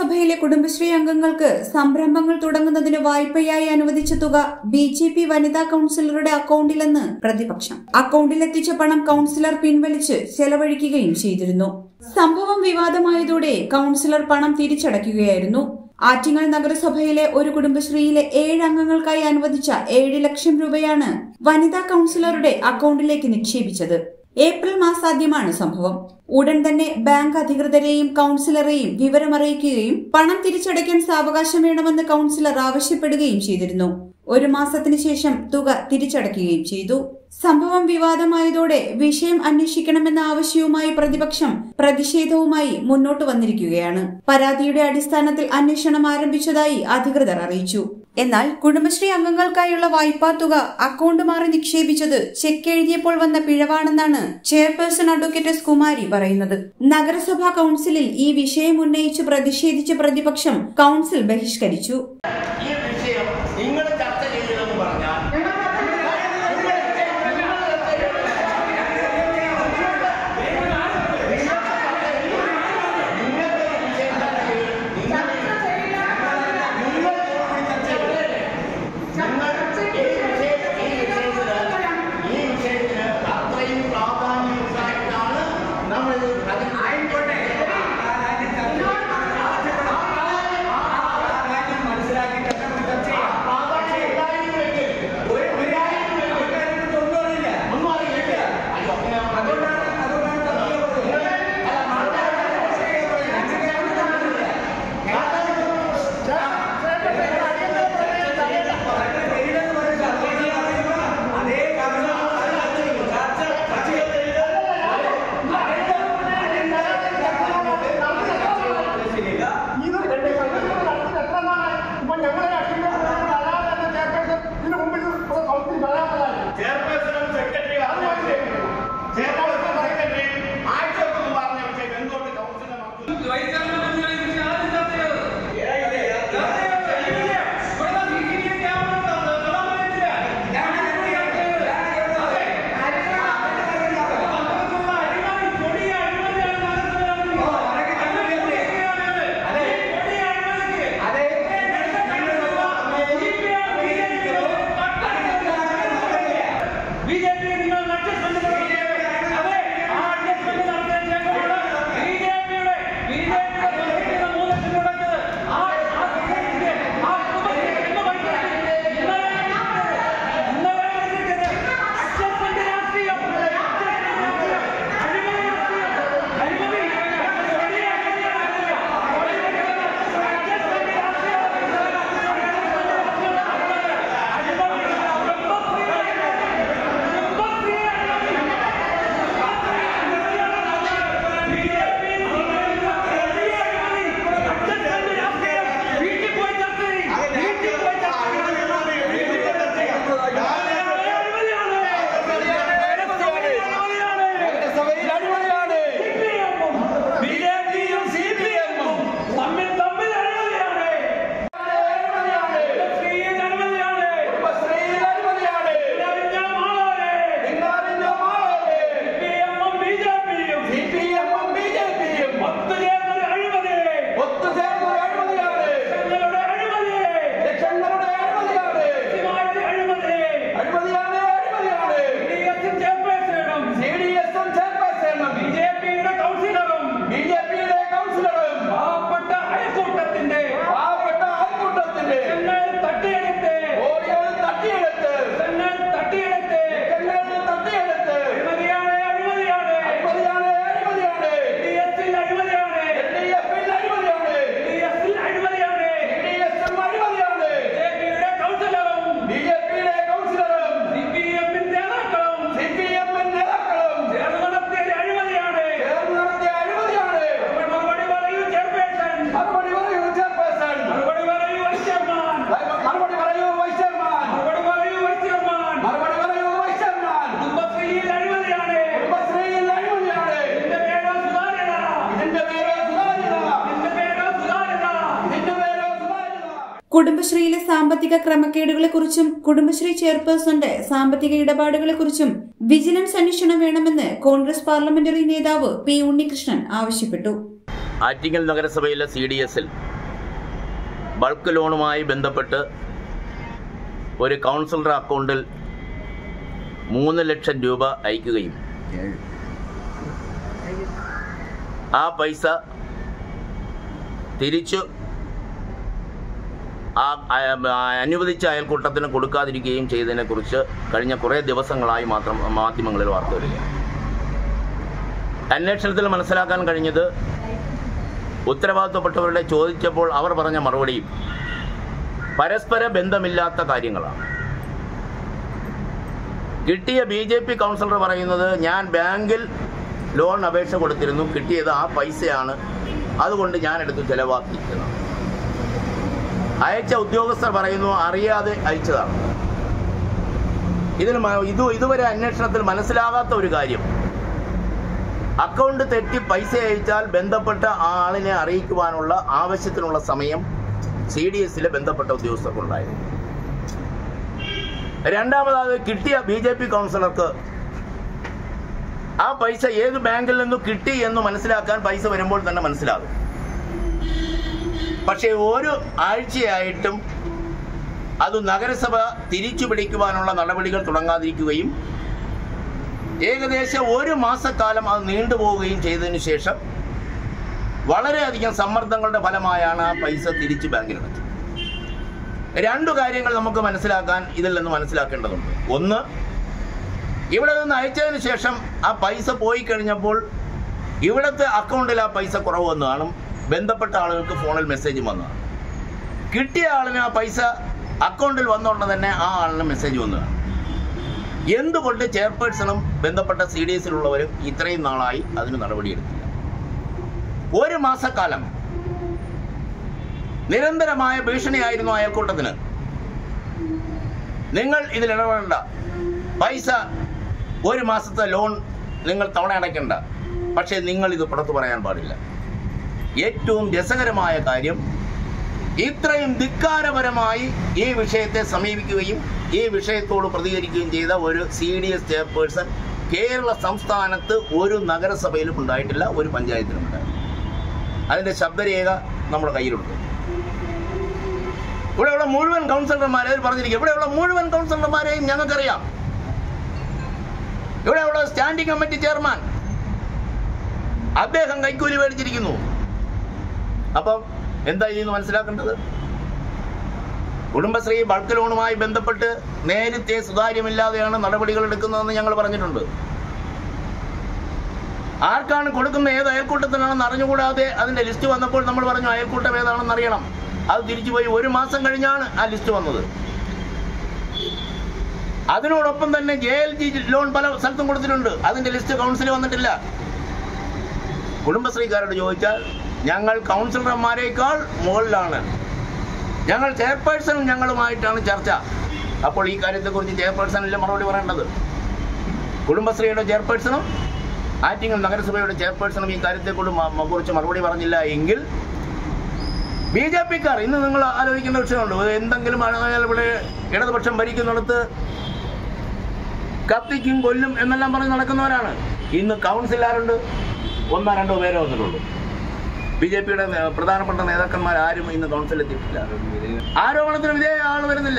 നഗരസഭയിലെ കുടുംബശ്രീ അംഗങ്ങൾക്ക് സംരംഭങ്ങൾ തുടങ്ങുന്നതിന് വായ്പയായി അനുവദിച്ച തുക ബി ജെ പി വനിതാ കൌൺസിലറുടെ അക്കൌണ്ടിലെന്ന് പ്രതിപക്ഷം അക്കൌണ്ടിലെത്തിച്ച പണം കൌൺസിലർ പിൻവലിച്ച് ചെലവഴിക്കുകയും ചെയ്തിരുന്നു സംഭവം വിവാദമായതോടെ കൌൺസിലർ പണം തിരിച്ചടയ്ക്കുകയായിരുന്നു ആറ്റിങ്ങൽ നഗരസഭയിലെ ഒരു കുടുംബശ്രീയിലെ ഏഴ് അംഗങ്ങൾക്കായി അനുവദിച്ച ഏഴ് ലക്ഷം രൂപയാണ് വനിതാ കൌൺസിലറുടെ അക്കൌണ്ടിലേക്ക് നിക്ഷേപിച്ചത് ഏപ്രിൽ മാസാദ്യമാണ് സംഭവം ഉടൻ തന്നെ ബാങ്ക് അധികൃതരെയും കൌൺസിലറെയും വിവരമറിയിക്കുകയും പണം തിരിച്ചടയ്ക്കാൻ സാവകാശം വേണമെന്ന് കൌൺസിലർ ആവശ്യപ്പെടുകയും ചെയ്തിരുന്നു ഒരു മാസത്തിന് ശേഷം തുക തിരിച്ചടയ്ക്കുകയും ചെയ്തു സംഭവം വിവാദമായതോടെ വിഷയം അന്വേഷിക്കണമെന്ന ആവശ്യവുമായി പ്രതിപക്ഷം പ്രതിഷേധവുമായി മുന്നോട്ട് വന്നിരിക്കുകയാണ് പരാതിയുടെ അടിസ്ഥാനത്തിൽ അന്വേഷണം ആരംഭിച്ചതായി അധികൃതർ അറിയിച്ചു എന്നാൽ കുടുംബശ്രീ അംഗങ്ങൾക്കായുള്ള വായ്പാ തുക അക്കൗണ്ട് മാറി നിക്ഷേപിച്ചത് ചെക്ക് എഴുതിയപ്പോൾ വന്ന പിഴവാണെന്നാണ് ചെയർപേഴ്സൺ അഡ്വക്കേറ്റ് എസ് കുമാരി പറയുന്നത് നഗരസഭാ കൌൺസിലിൽ ഈ വിഷയം ഉന്നയിച്ച് പ്രതിഷേധിച്ച പ്രതിപക്ഷം കൌൺസിൽ ബഹിഷ്കരിച്ചു ഈ വിഷയം നിങ്ങൾ ചർച്ച ചെയ്യണമെന്ന് പറഞ്ഞാൽ ഈ വിഷയത്തിന് അത്രയും പ്രാധാന്യം ഉണ്ടായിട്ടാണ് നമ്മൾ അതിന് ആയിക്കോട്ടെ ചെയർപേഴ്സണും സെക്രട്ടറി ചെയർപേഴ്സണും സെക്രട്ടറി ആഴ്ചക്ക് പറഞ്ഞ വിഷയം എന്തുകൊണ്ട് കൗൺസിലിനെ മറച്ചു ബിജെപി നിങ്ങൾ അഡ്ജസ്റ്റ്മെന്റ് അതെ ആ അഡ്ജസ്റ്റ്മെന്റ് നടത്തിയ ബിജെപിയുടെ ബിജെപിയുടെ മൂന്ന് ലക്ഷം കൊടുത്തത് ആ ആ ബിജെപിയുടെ ആ കുടുംബശ്രീ എന്ന് പഠിക്കുന്നത് ഇന്നലെ ഇന്നലെ അഡ്ജസ്റ്റ്മെന്റ് രാഷ്ട്രീയം അഴിമതി രാഷ്ട്രീയം അഴിമതി ബിജെപിയും സി പി എമ്മും തമ്മിൽ തമ്മിൽ അഴിമതിയാണ് ശ്രീയിൽ അഴിമതിയാണ് ഇതറിഞ്ഞ മാളോരെ സി പി എമ്മും ബിജെപിയും ഒത്തുചേർന്നൊരു അഴിമതി ഞങ്ങളുടെ അഴിമതി കൃത്യമായൊരു അഴിമതി ഡി എസ് ചെയർപേഴ്സണും ബിജെപിയുടെ കൗൺസിലറും പാവപ്പെട്ട അയൽക്കൂട്ടത്തിന്റെ ഞങ്ങൾ തട്ടിയെടുത്ത് ഞങ്ങൾ തട്ടിയെടുത്ത് അഴിമതിയാണ് അഴിമതിയാണ് ഡി എസിൽ അഴിമതിയാണ് ഡി എസിൽ അഴിമതിയാണ് ബിജെപിയുടെ കൗൺസിലറും സി പി എമ്മിന്റെ നേതാക്കളും ചേർന്ന് നടത്തിയ ഒരു അഴിമതിയാണ് മറുപടി പറയൂ ചെയർപേഴ്സൺ മറുപടി പറയൂ ചെയർപേഴ്സൺ മറുപടി പറയൂ വൈസ് ചെയർമാൻ മറുപടി പറയൂ വൈസ് ചെയർമാൻ മറുപടി പറയൂ വൈസ് ചെയർമാൻ മറുപടി പറയൂ വൈസ് ചെയർമാൻ കുടുംബശ്രീയിൽ അഴിമതിയാണ് കുടുംബശ്രീയിൽ അഴിമതിയാണ് ഇതിന്റെ പേരോ സുതാര്യത ഇതിന്റെ പേര് സുതാര്യത ഇതിന്റെ പേരോ സുതാര്യത ഇതിന്റെ പേര് സുതാര്യത കുടുംബശ്രീയിലെ സാമ്പത്തിക ക്രമക്കേടുകളെക്കുറിച്ചും കുടുംബശ്രീ ചെയർപേഴ്സന്റെ സാമ്പത്തിക ഇടപാടുകളെക്കുറിച്ചും വിജിലൻസ് അന്വേഷണം വേണമെന്ന് കോൺഗ്രസ് പാർലമെന്ററി നേതാവ് പി ഉണ്ണികൃഷ്ണൻ ആവശ്യപ്പെട്ടു ആറ്റിങ്ങൽ നഗരസഭയിലെ സി ഡി എസിൽ ബൾക്ക് ലോണുമായി ബന്ധപ്പെട്ട് ഒരു കൗൺസിലർ അക്കൗണ്ടിൽ മൂന്ന് ലക്ഷം രൂപ അയക്കുകയും ആ പൈസ തിരിച്ചു ആ ആ- ആ അനുവദിച്ച അയൽക്കൂട്ടത്തിന് കൊടുക്കാതിരിക്കുകയും ചെയ്തതിനെക്കുറിച്ച് കഴിഞ്ഞ കുറേ ദിവസങ്ങളായി മാത്രം മാധ്യമങ്ങളിൽ വാർത്ത വരികയാണ് അന്വേഷണത്തിൽ മനസ്സിലാക്കാൻ കഴിഞ്ഞത് ഉത്തരവാദിത്തപ്പെട്ടവരുടെ ചോദിച്ചപ്പോൾ അവർ പറഞ്ഞ മറുപടിയും പരസ്പര ബന്ധമില്ലാത്ത കാര്യങ്ങളാണ് കിട്ടിയ ബി ജെ പി കൗൺസിലർ പറയുന്നത് ഞാൻ ബാങ്കിൽ ലോൺ അപേക്ഷ കൊടുത്തിരുന്നു കിട്ടിയത് ആ പൈസയാണ് അതുകൊണ്ട് ഞാൻ എടുത്ത് ചെലവാക്കി എന്നാണ് അയച്ച ഉദ്യോഗസ്ഥർ പറയുന്നു അറിയാതെ അയച്ചതാണ് ഇതിന് മ- ഇത് ഇതുവരെ അന്വേഷണത്തിൽ മനസ്സിലാകാത്ത ഒരു കാര്യം അക്കൗണ്ട് തെറ്റി പൈസ അയച്ചാൽ ബന്ധപ്പെട്ട ആ ആളിനെ അറിയിക്കുവാനുള്ള ആവശ്യത്തിനുള്ള സമയം സി ഡി എസിലെ ബന്ധപ്പെട്ട ഉദ്യോഗസ്ഥർക്കുണ്ടായിരുന്നു രണ്ടാമതാത് കിട്ടിയ ബി ജെ പി കൗൺസിലർക്ക് ആ പൈസ ഏത് ബാങ്കിൽ നിന്നും കിട്ടി എന്ന് മനസ്സിലാക്കാൻ പൈസ വരുമ്പോൾ തന്നെ മനസ്സിലാകും പക്ഷേ ഒരു ആഴ്ചയായിട്ടും അത് നഗരസഭ തിരിച്ചു പിടിക്കുവാനുള്ള നടപടികൾ തുടങ്ങാതിരിക്കുകയും ഏകദേശം ഒരു മാസക്കാലം അത് നീണ്ടുപോവുകയും ചെയ്തതിനു ശേഷം വളരെയധികം സമ്മർദ്ദങ്ങളുടെ ഫലമായാണ് ആ പൈസ തിരിച്ച് ബാങ്കിലടച്ചത് രണ്ടു കാര്യങ്ങൾ നമുക്ക് മനസ്സിലാക്കാൻ ഇതിൽ നിന്ന് മനസ്സിലാക്കേണ്ടതുണ്ട് ഒന്ന് ഇവിടെ നിന്ന് അയച്ചതിന് ശേഷം ആ പൈസ പോയി കഴിഞ്ഞപ്പോൾ ഇവിടുത്തെ അക്കൗണ്ടിൽ ആ പൈസ കുറവ് വന്നു കാണും ബന്ധപ്പെട്ട ആളുകൾക്ക് ഫോണിൽ മെസ്സേജ് വന്നതാണ് കിട്ടിയ ആളിന് ആ പൈസ അക്കൗണ്ടിൽ വന്നുകൊണ്ട് തന്നെ ആ ആളിന് മെസ്സേജ് വന്നു കാണും എന്തുകൊണ്ട് ചെയർപേഴ്സണും ബന്ധപ്പെട്ട സി ഡി എസിലുള്ളവരും ഇത്രയും നാളായി അതിന് നടപടിയെടുത്തില്ല ഒരു മാസക്കാലം നിരന്തരമായ ഭീഷണിയായിരുന്നു അയൽക്കൂട്ടത്തിന് നിങ്ങൾ ഇതിൽ ഇടപെടേണ്ട പൈസ ഒരു മാസത്തെ ലോൺ നിങ്ങൾ തവണ അടയ്ക്കണ്ട പക്ഷേ നിങ്ങൾ ഇത് പുറത്തു പറയാൻ പാടില്ല ഏറ്റവും രസകരമായ കാര്യം ഇത്രയും ധിക്കാരപരമായി ഈ വിഷയത്തെ സമീപിക്കുകയും ഈ വിഷയത്തോട് പ്രതികരിക്കുകയും ചെയ്ത ഒരു C D S chairperson Kerala സംസ്ഥാനത്ത് ഒരു നഗരസഭയിലും ഉണ്ടായിട്ടില്ല ഒരു പഞ്ചായത്തിലും ഉണ്ടായിട്ടില്ല അതിന്റെ ശബ്ദരേഖ നമ്മുടെ കയ്യിലുണ്ട് ഇവിടെയുള്ള മുഴുവൻ കൗൺസിലർമാരെ അതിൽ പറഞ്ഞിരിക്കും ഇവിടെയുള്ള മുഴുവൻ കൗൺസിലർമാരെയും ഞങ്ങൾക്കറിയാം ഇവിടെയുള്ള സ്റ്റാൻഡിംഗ് കമ്മിറ്റി ചെയർമാൻ അദ്ദേഹം കൈക്കൂലി മേടിച്ചിരിക്കുന്നു അപ്പം എന്താ ഇതിന്ന് മനസ്സിലാക്കേണ്ടത് കുടുംബശ്രീ ബൾക്ക് ലോണുമായി ബന്ധപ്പെട്ട് നേരത്തെ സുതാര്യമില്ലാതെയാണ് നടപടികൾ എടുക്കുന്നതെന്ന് ഞങ്ങൾ പറഞ്ഞിട്ടുണ്ട് ആർക്കാണ് കൊടുക്കുന്ന ഏത് അയൽക്കൂട്ടത്തിനാണെന്ന് അറിഞ്ഞുകൂടാതെ അതിന്റെ ലിസ്റ്റ് വന്നപ്പോൾ നമ്മൾ പറഞ്ഞു അയൽക്കൂട്ടം ഏതാണെന്ന് അറിയണം അത് തിരിച്ചു പോയി ഒരു മാസം കഴിഞ്ഞാണ് ആ ലിസ്റ്റ് വന്നത് അതിനോടൊപ്പം തന്നെ ജെ എൽ ജി ലോൺ പല സ്ഥലത്തും കൊടുത്തിട്ടുണ്ട് അതിന്റെ ലിസ്റ്റ് കൗൺസിൽ വന്നിട്ടില്ല കുടുംബശ്രീക്കാരോട് ചോദിച്ചാൽ ഞങ്ങൾ കൗൺസിലർമാരെക്കാൾ മുകളിലാണ് ഞങ്ങൾ ചെയർപേഴ്സണും ഞങ്ങളുമായിട്ടാണ് ചർച്ച അപ്പോൾ ഈ കാര്യത്തെക്കുറിച്ച് ചെയർപേഴ്സണല്ലേ മറുപടി പറയേണ്ടത് കുടുംബശ്രീയുടെ ചെയർപേഴ്സണും ആറ്റിങ്ങൽ നഗരസഭയുടെ ചെയർപേഴ്സണും ഈ കാര്യത്തെക്കുറിച്ച് കുറിച്ച് മറുപടി പറഞ്ഞില്ല എങ്കിൽ ബി ജെ പിക്കാർ ഇന്ന് നിങ്ങൾ ആലോചിക്കേണ്ട വിഷയമുണ്ട് ഇത് എന്തെങ്കിലും ആയാൽ ഇവിടെ ഇടതുപക്ഷം ഭരിക്കുന്നിടത്ത് കത്തിക്കും കൊല്ലും എന്നെല്ലാം പറഞ്ഞ് നടക്കുന്നവരാണ് ഇന്ന് കൗൺസിൽ ആരുണ്ട് ഒന്നോ രണ്ടോ പേരോ വന്നിട്ടുള്ളൂ ബി ജെ പിയുടെ പ്രധാനപ്പെട്ട നേതാക്കന്മാർ ആരും ഇന്ന് കൗൺസിൽ എത്തിയിട്ടില്ല ആരോപണത്തിന് വിധേയ ആൾ വരുന്നില്ല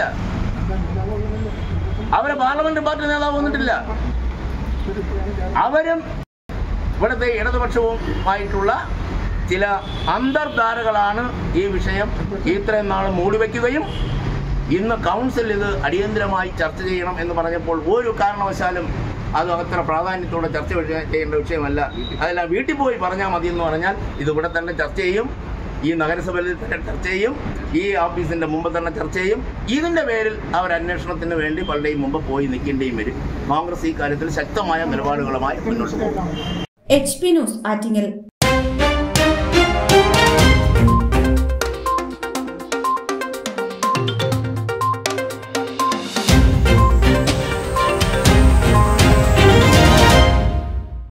അവരെ പാർലമെന്റ് പാർട്ടി നേതാവ് വന്നിട്ടില്ല അവരും ഇവിടുത്തെ ഇടതുപക്ഷവുമായിട്ടുള്ള ചില അന്തർധാരകളാണ് ഈ വിഷയം ഇത്രയും നാൾ മൂടിവെക്കുകയും ഇന്ന് കൗൺസിൽ ഇത് അടിയന്തരമായി ചർച്ച ചെയ്യണം എന്ന് പറഞ്ഞപ്പോൾ ഒരു കാരണവശാലും അത് അത്ര പ്രാധാന്യത്തോടെ ചർച്ച വിഷയ- ചെയ്യേണ്ട വിഷയമല്ല അതെല്ലാം വീട്ടിൽ പോയി പറഞ്ഞാൽ മതി എന്ന് പറഞ്ഞാൽ ഇത് ഇവിടെ തന്നെ ചർച്ച ചെയ്യും ഈ നഗരസഭയിൽ തന്നെ ചർച്ച ചെയ്യും ഈ ഓഫീസിന്റെ മുമ്പ് തന്നെ ചർച്ച ചെയ്യും ഇതിന്റെ പേരിൽ അവർ അന്വേഷണത്തിന് വേണ്ടി പലരുടെയും മുമ്പ് പോയി നിൽക്കേണ്ടിയും വരും കോൺഗ്രസ് ഈ കാര്യത്തിൽ ശക്തമായ നിലപാടുകളുമായി മുന്നോട്ട് പോകും എച്ച് പി ന്യൂസ് ആറ്റിങ്ങൽ